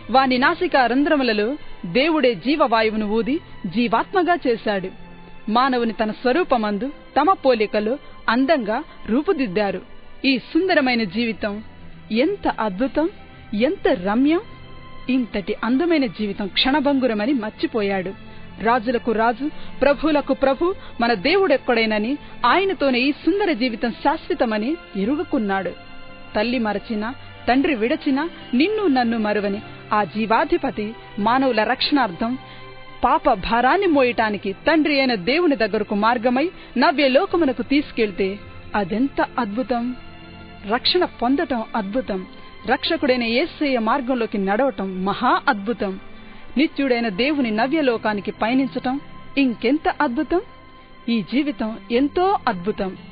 వాని నాసిక రంధ్రములలో దేవుడే జీవవాయువును ఊది జీవాత్మగా చేశాడు మానవుని తన స్వరూపమందు తమ పోలికలో అందంగా రూపుదిద్దారు ఈ సుందరమైన జీవితం ఎంత అద్భుతం ఎంత రమ్యం ఇంతటి అందమైన జీవితం క్షణభంగురమని మర్చిపోయాడు రాజులకు రాజు ప్రభువులకు ప్రభు మన దేవుడెక్కడేనని ఆయనతోనే ఈ సుందర జీవితం శాశ్వతమని ఎరుగుకున్నాడు తల్లి మరచినా తండ్రి విడచినా నిన్ను నన్ను మరువని ఆ జీవాధిపతి మానవుల రక్షణార్థం పాప భారాన్ని మోయటానికి తండ్రి అయిన దేవుని దగ్గరకు మార్గమై నవ్య లోకమునకు తీసుకెళ్తే అదెంత అద్భుతం రక్షణ పొందటం అద్భుతం రక్షకుడైన యేసయ్య మార్గంలోకి నడవటం మహా అద్భుతం నిత్యుడైన దేవుని నవ్యలోకానికి పయనించటం ఇంకెంత అద్భుతం ఈ జీవితం ఎంతో అద్భుతం